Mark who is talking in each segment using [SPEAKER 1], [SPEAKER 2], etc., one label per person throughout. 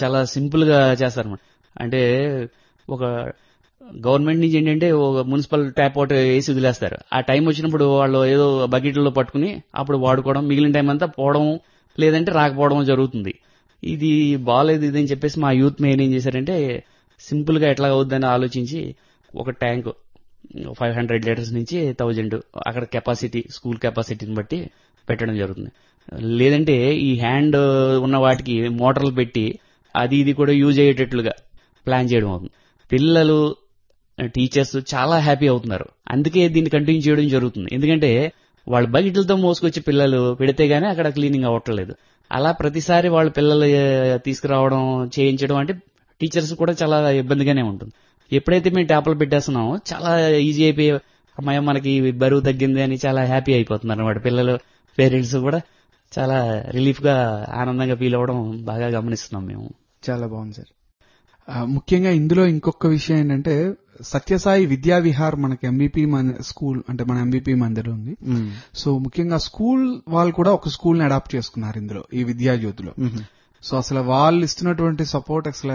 [SPEAKER 1] చాలా సింపుల్ గా చేస్తారు అంటే ఒక గవర్నమెంట్ నుంచి ఏంటంటే ఒక మున్సిపల్ ట్యాప్ వాటర్ వేసి వదిలేస్తారు ఆ టైం వచ్చినప్పుడు వాళ్ళు ఏదో బకెట్లో పట్టుకుని అప్పుడు వాడుకోవడం మిగిలిన టైం అంతా పోవడం లేదంటే రాకపోవడం జరుగుతుంది ఇది బాగాలేదు ఇది అని చెప్పేసి మా యూత్ మెయిన్ ఏం చేశారంటే సింపుల్ గా ఎట్లా అవుద్దని ఆలోచించి ఒక ట్యాంక్ ఫైవ్ హండ్రెడ్ లీటర్స్ నుంచి థౌజండ్ అక్కడ కెపాసిటీ స్కూల్ కెపాసిటీని బట్టి పెట్టడం జరుగుతుంది లేదంటే ఈ హ్యాండ్ ఉన్న వాటికి మోటార్లు పెట్టి అది ఇది కూడా యూజ్ అయ్యేటట్లుగా ప్లాన్ చేయడం అవుతుంది పిల్లలు టీచర్స్ చాలా హ్యాపీ అవుతున్నారు అందుకే దీన్ని కంటిన్యూ చేయడం జరుగుతుంది ఎందుకంటే వాళ్ళ బకెట్లతో మోసుకొచ్చి పిల్లలు పెడితే గానీ అక్కడ క్లీనింగ్ అవ్వట్లేదు అలా ప్రతిసారి వాళ్ళ పిల్లలు ఏ, తీసుకురావడం చేయించడం అంటే టీచర్స్ కూడా చాలా ఇబ్బందిగానే ఉంటుంది ఎప్పుడైతే మేము ట్యాప్లు పెట్టేస్తున్నామో చాలా ఈజీ అయిపోయి అమ్మాయి మనకి బరువు తగ్గింది అని చాలా హ్యాపీ అయిపోతున్నారు అన్నమాట పిల్లలు పేరెంట్స్ కూడా చాలా రిలీఫ్ గా ఆనందంగా ఫీల్ అవ్వడం బాగా గమనిస్తున్నాం మేము
[SPEAKER 2] చాలా బాగుంది సార్ ఆ, ముఖ్యంగా ఇందులో ఇంకొక విషయం ఏంటంటే సత్యసాయి విద్యా విహార్ మనకి ఎంబీపీ స్కూల్ అంటే మన ఎంబీపీ మందిర్ ఉంది సో ముఖ్యంగా స్కూల్ వాళ్ళు కూడా ఒక స్కూల్ ని అడాప్ట్ చేసుకున్నారు ఇందులో ఈ విద్యా జ్యోతిలో సో అసలు వాళ్ళు ఇస్తున్నటువంటి సపోర్ట్ అసలు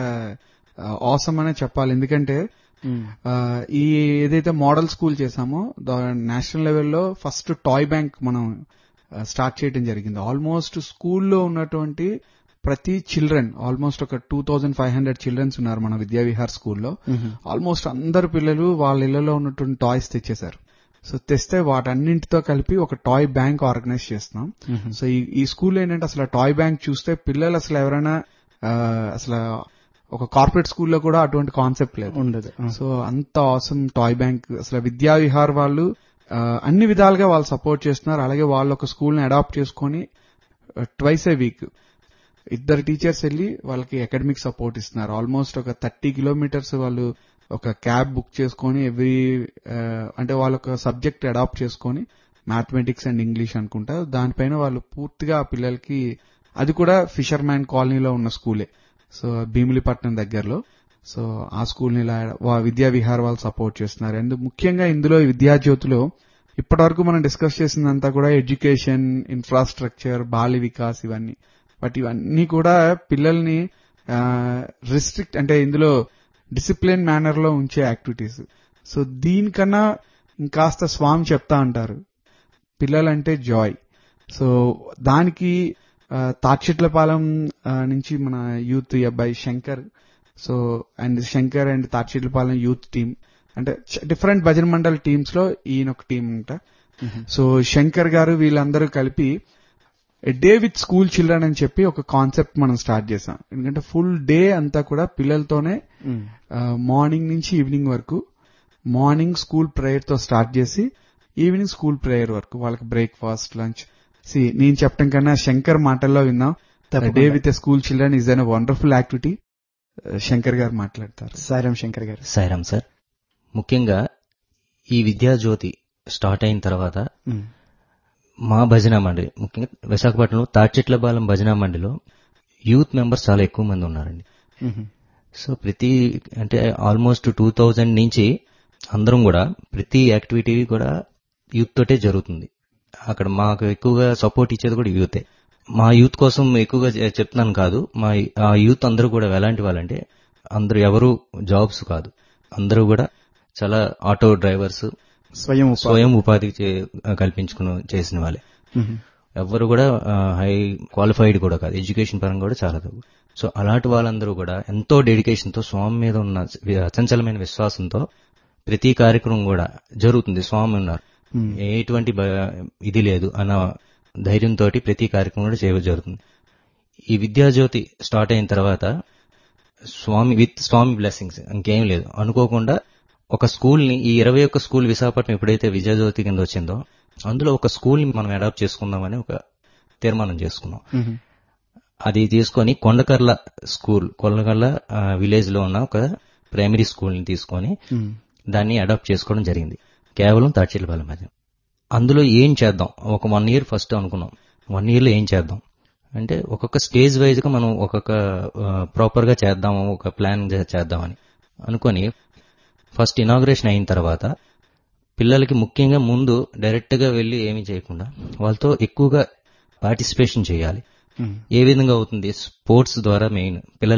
[SPEAKER 2] ఆసమ్ అనే చెప్పాలి ఎందుకంటే ఆ, ఈ ఏదైతే మోడల్ స్కూల్ చేసామో నేషనల్ లెవెల్లో ఫస్ట్ టాయ్ బ్యాంక్ మనం స్టార్ట్ చేయడం జరిగింది ఆల్మోస్ట్ స్కూల్లో ఉన్నటువంటి ప్రతి చిల్డ్రన్ ఆల్మోస్ట్ ఒక two thousand five hundred childrens ఉన్నారు మన విద్యా విహార్ స్కూల్లో ఆల్మోస్ట్ అందరు పిల్లలు వాళ్ళ ఇళ్లలో ఉన్నటువంటి టాయ్స్ తెచ్చేశారు సో తెస్తే వాటన్నింటితో కలిపి ఒక టాయ్ బ్యాంక్ ఆర్గనైజ్ చేస్తున్నాం సో ఈ ఈ స్కూల్ ఏంటంటే అసలు టాయ్ బ్యాంక్ చూస్తే పిల్లలు అసలు ఎవరైనా ఆ, అసలు ఒక కార్పొరేట్ స్కూల్లో కూడా అటువంటి కాన్సెప్ట్ లేదు
[SPEAKER 3] ఉండదు
[SPEAKER 2] సో అంత ఆసమ్ టాయ్ బ్యాంక్ అసలు విద్యా విహార్ వాళ్ళు ఆ, అన్ని విధాలుగా వాళ్ళు సపోర్ట్ చేస్తున్నారు అలాగే వాళ్ళు ఒక స్కూల్ ని అడాప్ట్ చేసుకొని ట్వైస్ ఏ వీక్ ఇద్దరు టీచర్స్ వెళ్ళి వాళ్ళకి అకాడమిక్ సపోర్ట్ ఇస్తున్నారు ఆల్మోస్ట్ ఒక థర్టీ కిలోమీటర్స్ వాళ్ళు ఒక క్యాబ్ బుక్ చేసుకొని ఎవ్రీ అంటే వాళ్ళ ఒక సబ్జెక్ట్ అడాప్ట్ చేసుకొని మ్యాథమెటిక్స్ అండ్ ఇంగ్లీష్ అనుకుంటా దానిపైన వాళ్ళు పూర్తిగా ఆ పిల్లలకి అది కూడా ఫిషర్ మ్యాన్ కాలనీలో ఉన్న స్కూలే సో భీమిలిపట్నం దగ్గరలో సో ఆ స్కూల్ని ఇలా వా- విద్యా విహార్ వాళ్ళు సపోర్ట్ చేస్తున్నారు అండ్ ముఖ్యంగా ఇందులో ఈ విద్యా జ్యోతిలో ఇప్పటివరకు మనం డిస్కస్ చేసిందంతా కూడా ఎడ్యుకేషన్ ఇన్ఫ్రాస్ట్రక్చర్ బాల్య వికాస్ ఇవన్నీ బట్ ఇవన్నీ కూడా పిల్లల్ని రిస్ట్రిక్ట్ అంటే ఇందులో డిసిప్లిన్ మేనర్ లో ఉంచే యాక్టివిటీస్ సో దీనికన్నా ఇంకాస్త స్వామి చెప్తా అంటారు పిల్లలంటే జాయ్ సో దానికి ఆ, తాడ్చెట్లపాలెం ఆ, నుంచి మన యూత్ ఈ అబ్బాయి Shankar so and Shankar and Tadchetlapalem youth team అంటే డిఫరెంట్ భజన మండల్ టీమ్స్ లో ఈయన ఒక టీం ఉంటా సో శంకర్ గారు వీళ్ళందరూ కలిపి డే విత్ స్కూల్ చిల్డ్రన్ అని చెప్పి ఒక కాన్సెప్ట్ మనం స్టార్ట్ చేసాం ఎందుకంటే ఫుల్ డే అంతా కూడా పిల్లలతోనే మార్నింగ్ నుంచి ఈవినింగ్ వరకు మార్నింగ్ స్కూల్ ప్రేయర్ తో స్టార్ట్ చేసి ఈవినింగ్ స్కూల్ ప్రేయర్ వరకు వాళ్ళకి బ్రేక్ఫాస్ట్ లంచ్ సి నేను చెప్పడం కన్నా శంకర్ మాటల్లో విన్నాం day with school children is an wonderful activity Shankar garu మాట్లాడతారు
[SPEAKER 3] సాయిరాం శంకర్ గారు
[SPEAKER 4] సాయిరామ్ సార్ ముఖ్యంగా ఈ విద్యాజ్యోతి స్టార్ట్ అయిన తర్వాత మా భజన మండలి ముఖ్యంగా విశాఖపట్నంలో తాడ్చెట్లపాలెం భజన మండలిలో యూత్ మెంబర్స్ చాలా ఎక్కువ మంది ఉన్నారండి సో ప్రతి అంటే ఆల్మోస్ట్ టూ థౌజండ్ నుంచి అందరం కూడా ప్రతి యాక్టివిటీ కూడా యూత్ తోటే జరుగుతుంది అక్కడ మాకు ఎక్కువగా సపోర్ట్ ఇచ్చేది కూడా యూతే మా యూత్ కోసం ఎక్కువగా చె- చెప్తున్నాను కాదు మా ఆ యూత్ అందరూ కూడా ఎలాంటి వాళ్ళంటే అందరూ ఎవరు జాబ్స్ కాదు అందరూ కూడా చాలా ఆటో డ్రైవర్స్
[SPEAKER 3] స్వయం ఉపాధి.
[SPEAKER 4] స్వయం ఉపాధి చే- కల్పించుకుని చేసిన వాళ్ళే ఎవ్వరు కూడా హై క్వాలిఫైడ్ కూడా కాదు ఎడ్యుకేషన్ పరంగా కూడా చాలా తక్కువ సో అలాంటి వాళ్ళందరూ కూడా ఎంతో డెడికేషన్ తో స్వామి మీద ఉన్న వి- అచంచలమైన విశ్వాసంతో ప్రతి కార్యక్రమం కూడా జరుగుతుంది స్వామి ఉన్నారు ఎటువంటి భ- ఇది లేదు అన్న ధైర్యంతో ప్రతి కార్యక్రమం కూడా చేయడం జరుగుతుంది ఈ విద్యాజ్యోతి స్టార్ట్ అయిన తర్వాత స్వామి విత్ స్వామి బ్లెస్సింగ్స్ ఇంకేం లేదు అనుకోకుండా ఒక స్కూల్ ని ఈ ఇరవై ఒక్క స్కూల్ విశాఖపట్నం ఎప్పుడైతే విజయజ్యోతి కింద వచ్చిందో అందులో ఒక స్కూల్ ని మనం అడాప్ట్ చేసుకుందామని ఒక తీర్మానం చేసుకున్నాం అది తీసుకొని కొండకర్ల స్కూల్ కొండకర్ల విలేజ్ లో ఉన్న ఒక ప్రైమరీ స్కూల్ ని తీసుకొని దాన్ని అడాప్ట్ చేసుకోవడం జరిగింది కేవలం తాడ్చిలపాలెం మధ్య అందులో ఏం చేద్దాం ఒక వన్ ఇయర్ ఫస్ట్ అనుకున్నాం వన్ ఇయర్ లో ఏం చేద్దాం అంటే ఒక్కొక్క స్టేజ్ వైజ్ గా మనం ఒక్కొక్క ప్రాపర్ గా చేద్దాము ఒక ప్లాన్ చేద్దామని అనుకొని ఫస్ట్ ఇనాగ్రేషన్ అయిన తర్వాత పిల్లలకి ముఖ్యంగా ముందు డైరెక్ట్ గా వెళ్లి ఏమీ చేయకుండా వాళ్ళతో ఎక్కువగా పార్టిసిపేషన్ చేయాలి ఏ విధంగా అవుతుంది స్పోర్ట్స్ ద్వారా మెయిన్ పిల్లలు